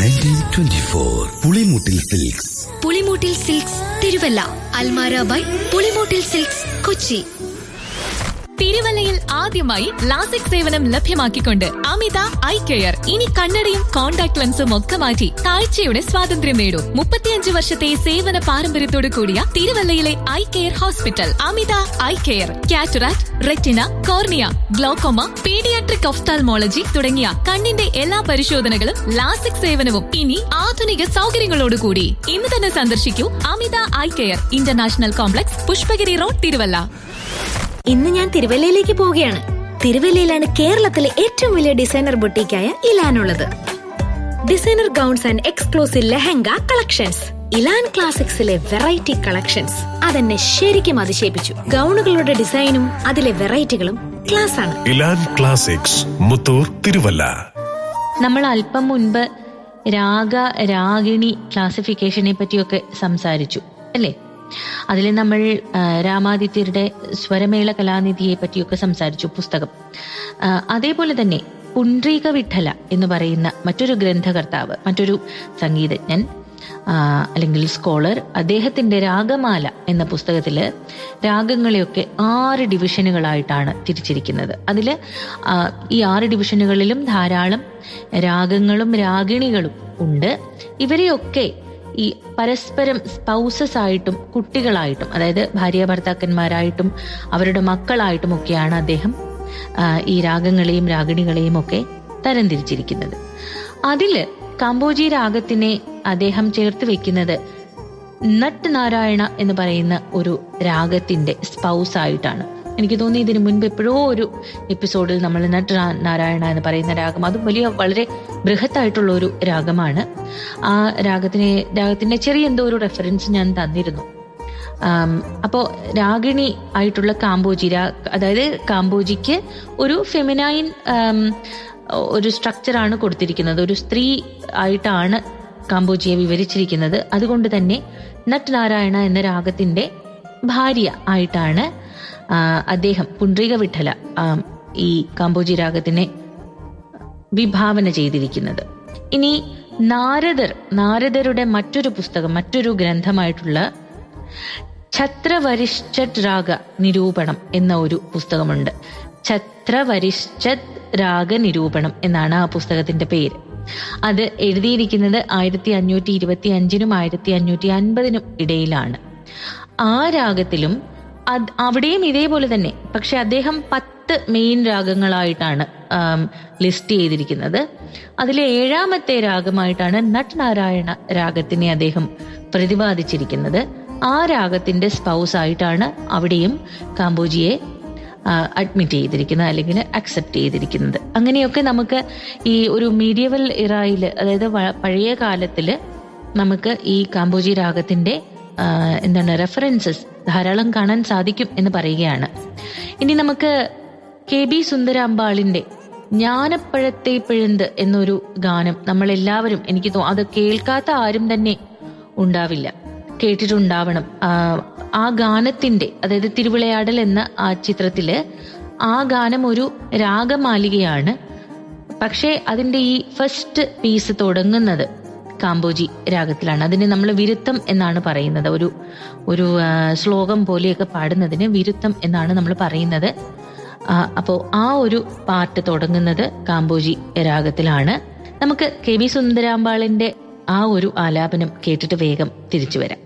nineteen twenty four Pulimoottil silks Pulimoottil silks Thiruvalla Almara by Pulimoottil silks Kochi തിരുവല്ലയിൽ ആദ്യമായി LASIK സേവനം ലഭ്യമാക്കിക്കൊണ്ട് അമിത ഐ കെയർ ഇനി കണ്ണടയും കോൺടാക്ട് ലെൻസും ഒക്കെ മാറ്റി കാഴ്ചയുടെ സ്വാതന്ത്ര്യം നേടൂ മുപ്പത്തിയഞ്ച് വർഷത്തെ സേവന പാരമ്പര്യത്തോടു കൂടിയ തിരുവല്ലയിലെ eye care hospital Amitha eye care cataract retina cornea glaucoma paediatric ophthalmology തുടങ്ങിയ കണ്ണിന്റെ എല്ലാ പരിശോധനകളും ലാസിക് സേവനവും ഇനി ആധുനിക സൗകര്യങ്ങളോടുകൂടി ഇന്ന് തന്നെ സന്ദർശിക്കൂ Amitha eye care international complex Pushpagiri road Thiruvalla ഇന്ന് ഞാൻ തിരുവല്ലയിലേക്ക് പോവുകയാണ് തിരുവല്ലയിലാണ് കേരളത്തിലെ ഏറ്റവും വലിയ ഡിസൈനർ ബൊട്ടീക്കായ ഇലാനുള്ളത് designer gowns and exclusive lehenga collections Elan ക്ലാസിക്സിലെ വെറൈറ്റി കളക്ഷൻസ് അതെന്നെ ശരിക്കും അതിശയിപ്പിച്ചു ഗൗണുകളുടെ ഡിസൈനും അതിലെ വെറൈറ്റികളും ക്ലാസ് ആണ് ഇലാൻ ക്ലാസിക്സ് മുത്തൂർ തിരുവല്ല നമ്മൾ അല്പം മുൻപ് രാഗ രാഗിണി ക്ലാസിഫിക്കേഷനെ പറ്റിയൊക്കെ സംസാരിച്ചു അല്ലേ അതിൽ നമ്മൾ ആ, രാമാദിത്യരുടെ സ്വരമേള കലാനിധിയെ പറ്റിയൊക്കെ സംസാരിച്ചു പുസ്തകം ആ, അതേപോലെ തന്നെ പുണ്ട്രീക വിഠല എന്ന് പറയുന്ന മറ്റൊരു ഗ്രന്ഥകർത്താവ് മറ്റൊരു സംഗീതജ്ഞൻ ആ, അല്ലെങ്കിൽ സ്കോളർ അദ്ദേഹത്തിന്റെ രാഗമാല എന്ന പുസ്തകത്തില് രാഗങ്ങളെയൊക്കെ ആറ് ഡിവിഷനുകളായിട്ടാണ് തിരിച്ചിരിക്കുന്നത് അതിൽ ഈ ആറ് ഡിവിഷനുകളിലും ധാരാളം രാഗങ്ങളും രാഗിണികളും ഉണ്ട് ഇവരെയൊക്കെ ഈ പരസ്പരം സ്പൗസസ് ആയിട്ടും കുട്ടികളായിട്ടും അതായത് ഭാര്യ ഭർത്താക്കന്മാരായിട്ടും അവരുടെ മക്കളായിട്ടും ഒക്കെയാണ് അദ്ദേഹം ആ, ഈ രാഗങ്ങളെയും രാഗിണികളെയും ഒക്കെ തരംതിരിച്ചിരിക്കുന്നത് അതില് കാമ്പോജി രാഗത്തിനെ അദ്ദേഹം ചേർത്ത് വെക്കുന്നത് നട്ട് നാരായണ എന്ന് പറയുന്ന ഒരു രാഗത്തിന്റെ സ്പൗസ് ആയിട്ടാണ് എനിക്ക് തോന്നി ഇതിനു മുൻപ് എപ്പോഴോ ഒരു എപ്പിസോഡിൽ നമ്മൾ നട്ട് നാ- നാരായണ എന്ന് പറയുന്ന രാഗം അതും വലിയ വളരെ ബൃഹത്തായിട്ടുള്ള ഒരു രാഗമാണ് ആ രാഗത്തിനെ രാഗത്തിന്റെ ചെറിയ എന്തോ ഒരു റെഫറൻസ് ഞാൻ തന്നിരുന്നു ആം, അപ്പോ രാഗിണി ആയിട്ടുള്ള കാമ്പോജി രാ അതായത് കാമ്പോജിക്ക് ഒരു ഫെമിനൈൻ ആം, ഒരു സ്ട്രക്ചറാണ് കൊടുത്തിരിക്കുന്നത് ഒരു സ്ത്രീ ആയിട്ടാണ് കാമ്പോജിയെ വിവരിച്ചിരിക്കുന്നത് അതുകൊണ്ട് തന്നെ നട്ട് നാരായണ എന്ന രാഗത്തിന്റെ ഭാര്യ ആയിട്ടാണ് ആ, അദ്ദേഹം പുണ്ട്രിക വിഠല ആം, ഈ കാമ്പോജി രാഗത്തിനെ വിഭാവന ചെയ്തിരിക്കുന്നത് ഇനി നാരദർ നാരദരുടെ മറ്റൊരു പുസ്തകം മറ്റൊരു ഗ്രന്ഥമായിട്ടുള്ള ഛത്രവരിഷ്ഠത് രാഗ നിരൂപണം എന്ന ഒരു പുസ്തകമുണ്ട് ഛത്രവരിഷ്ഠത് രാഗ നിരൂപണം എന്നാണ് ആ പുസ്തകത്തിന്റെ പേര് അത് എഴുതിയിരിക്കുന്നത് ആയിരത്തി അഞ്ഞൂറ്റി ഇരുപത്തി അഞ്ചിനും ആയിരത്തി അഞ്ഞൂറ്റി അൻപതിനും ഇടയിലാണ് ആ രാഗത്തിലും അത് അവിടെയും ഇതേപോലെ തന്നെ പക്ഷെ അദ്ദേഹം പത്ത് മെയിൻ രാഗങ്ങളായിട്ടാണ് ആം, ലിസ്റ്റ് ചെയ്തിരിക്കുന്നത് അതിലെ ഏഴാമത്തെ രാഗമായിട്ടാണ് നട്ട് നാരായണ രാഗത്തിനെ അദ്ദേഹം പ്രതിപാദിച്ചിരിക്കുന്നത് ആ രാഗത്തിന്റെ സ്പൗസ് ആയിട്ടാണ് അവിടെയും കാമ്പോജിയെ അഡ്മിറ്റ് ചെയ്തിരിക്കുന്നത് അല്ലെങ്കിൽ അക്സെപ്റ്റ് ചെയ്തിരിക്കുന്നത് അങ്ങനെയൊക്കെ നമുക്ക് ഈ ഒരു മീഡിയവൽ ഇറായിൽ അതായത് വ- പഴയ കാലത്തില് നമുക്ക് ഈ കാമ്പോജി രാഗത്തിന്റെ ആ, എന്താണ് റെഫറൻസസ് ധാരാളം കാണാൻ സാധിക്കും എന്ന് പറയുകയാണ് ഇനി നമുക്ക് കെ ബി സുന്ദരാമ്പാളിന്റെ ജ്ഞാനപ്പഴത്തെ പിഴുന്ത് എന്നൊരു ഗാനം നമ്മൾ എല്ലാവരും എനിക്ക് തോ അത് കേൾക്കാത്ത ആരും തന്നെ ഉണ്ടാവില്ല കേട്ടിട്ടുണ്ടാവണം ആ, ആ ഗാനത്തിന്റെ അതായത് തിരുവിളയാടൽ എന്ന ആ ചിത്രത്തില് ആ ഗാനം ഒരു രാഗമാലികയാണ് പക്ഷേ അതിന്റെ ഈ ഫസ്റ്റ് പീസ് തുടങ്ങുന്നത് കാമ്പോജി രാഗത്തിലാണ് അതിന് നമ്മൾ വിരുത്തം എന്നാണ് പറയുന്നത് ഒരു ഒരു ആ, ശ്ലോകം പോലെയൊക്കെ പാടുന്നതിന് വിരുത്തം എന്നാണ് നമ്മൾ പറയുന്നത് ആ, അപ്പോ ആ ഒരു പാട്ട് തുടങ്ങുന്നത് കാമ്പോജി രാഗത്തിലാണ് നമുക്ക് കെ വി സുന്ദരാമ്പാളിന്റെ ആ ഒരു ആലാപനം കേട്ടിട്ട് വേഗം തിരിച്ചു വരാം